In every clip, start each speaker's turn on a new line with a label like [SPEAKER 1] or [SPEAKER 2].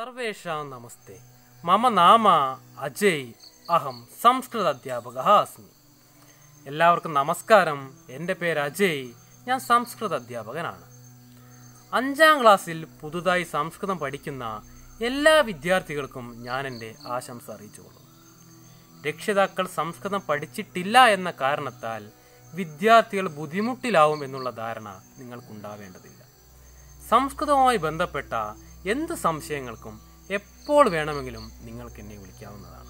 [SPEAKER 1] സർവേഷാം നമസ്തേ മമ നാമ അജയ് അഹം സംസ്കൃത അധ്യാപക അസ്മി എല്ലാവർക്കും നമസ്കാരം എൻ്റെ പേര് അജയ് ഞാൻ സംസ്കൃത അധ്യാപകനാണ് അഞ്ചാം ക്ലാസ്സിൽ പുതുതായി സംസ്കൃതം പഠിക്കുന്ന എല്ലാ വിദ്യാർത്ഥികൾക്കും ഞാൻ എൻ്റെ ആശംസ അറിയിച്ചുകൊള്ളുന്നു രക്ഷിതാക്കൾ സംസ്കൃതം പഠിച്ചിട്ടില്ല എന്ന കാരണത്താൽ വിദ്യാർത്ഥികൾ ബുദ്ധിമുട്ടിലാവും എന്നുള്ള ധാരണ നിങ്ങൾക്കുണ്ടാവേണ്ടതില്ല സംസ്കൃതവുമായി ബന്ധപ്പെട്ട എന്ത് സംശയങ്ങൾക്കും എപ്പോൾ വേണമെങ്കിലും നിങ്ങൾക്ക് എന്നെ വിളിക്കാവുന്നതാണ്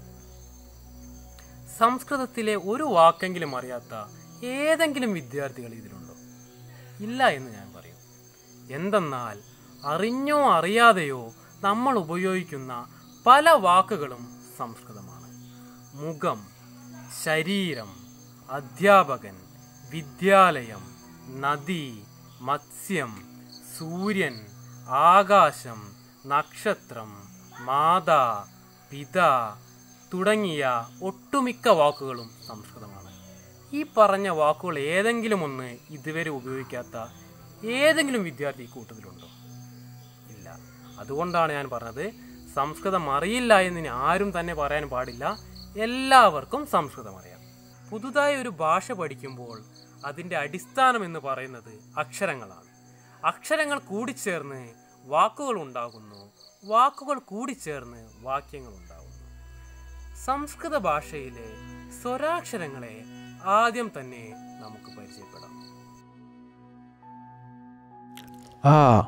[SPEAKER 1] സംസ്കൃതത്തിലെ ഒരു വാക്കെങ്കിലും അറിയാത്ത ഏതെങ്കിലും വിദ്യാർത്ഥികൾ ഇതിലുണ്ടോ ഇല്ല എന്ന് ഞാൻ പറയും എന്തെന്നാൽ അറിഞ്ഞോ അറിയാതെയോ നമ്മൾ ഉപയോഗിക്കുന്ന പല വാക്കുകളും സംസ്കൃതമാണ് മുഖം ശരീരം അധ്യാപകൻ വിദ്യാലയം നദി മത്സ്യം സൂര്യൻ ആകാശം നക്ഷത്രം മാതാ പിത തുടങ്ങിയ ഒട്ടുമിക്ക വാക്കുകളും സംസ്കൃതമാണ് ഈ പറഞ്ഞ വാക്കുകൾ ഏതെങ്കിലും ഒന്ന് ഇതുവരെ ഉപയോഗിക്കാത്ത ഏതെങ്കിലും വിദ്യാർത്ഥി ഈ കൂട്ടത്തിലുണ്ടോ ഇല്ല അതുകൊണ്ടാണ് ഞാൻ പറഞ്ഞത് സംസ്കൃതം അറിയില്ല എന്നിനി ആരും തന്നെ പറയാൻ പാടില്ല എല്ലാവർക്കും സംസ്കൃതം അറിയാം പുതുതായി ഒരു ഭാഷ പഠിക്കുമ്പോൾ അതിൻ്റെ അടിസ്ഥാനം എന്ന് പറയുന്നത് അക്ഷരങ്ങളാണ് അക്ഷരങ്ങൾ കൂടിച്ചേർന്ന് വാക്കുകൾ ഉണ്ടാകുന്നു വാക്കുകൾ കൂടിച്ചേർന്ന് വാക്യങ്ങൾ ഉണ്ടാകുന്നു സംസ്കൃത ഭാഷയിലെ സ്വരാക്ഷരങ്ങളെ ആദ്യം തന്നെ നമുക്ക് പരിചയപ്പെടാം
[SPEAKER 2] ആ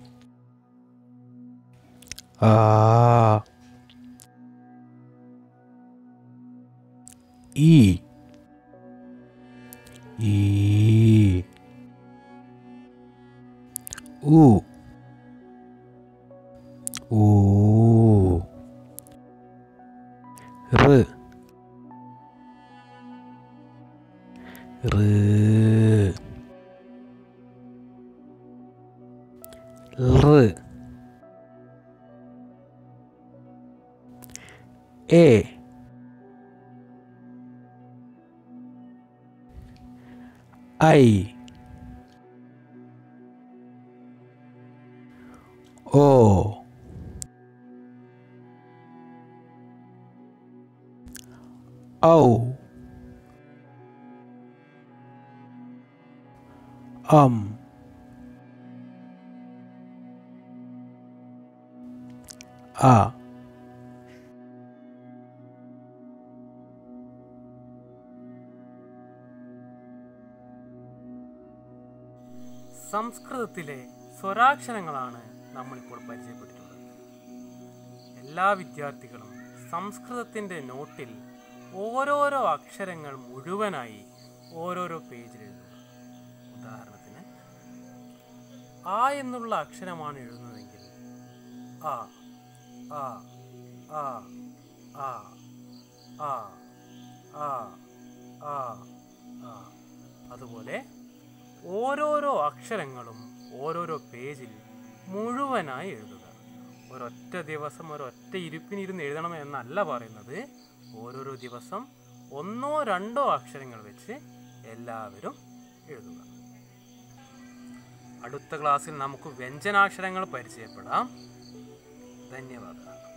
[SPEAKER 2] ആ ഈ ഈ ഉ ഊ റ് റ് റ് എ ഐ ഓ ഔ അം ആ
[SPEAKER 1] സംസ്കൃതത്തിലെ സ്വരാക്ഷരങ്ങളാണ് നമ്മളിപ്പോൾ പരിചയപ്പെട്ടിട്ടുള്ളത് എല്ലാ വിദ്യാർത്ഥികളും സംസ്കൃതത്തിൻ്റെ നോട്ടിൽ ഓരോരോ അക്ഷരങ്ങൾ മുഴുവനായി ഓരോരോ പേജിൽ എഴുതുക ഉദാഹരണത്തിന് ആ എന്നുള്ള അക്ഷരമാണ് എഴുതുന്നതെങ്കിൽ ആ ആ ആ ആ ആ ആ ആ ആ അതുപോലെ ഓരോരോ അക്ഷരങ്ങളും ഓരോരോ പേജിൽ മുഴുവനായി എഴുതുക ഒരൊറ്റ ദിവസം ഒരൊറ്റ ഇരുപ്പിനിരുന്ന് എഴുതണം എന്നല്ല പറയുന്നത് ഓരോരോ ദിവസം ഒന്നോ രണ്ടോ അക്ഷരങ്ങൾ വെച്ച് എല്ലാവരും എഴുതുക അടുത്ത ക്ലാസ്സിൽ നമുക്ക് വ്യഞ്ജനാക്ഷരങ്ങൾ പരിചയപ്പെടാം ധന്യവാദം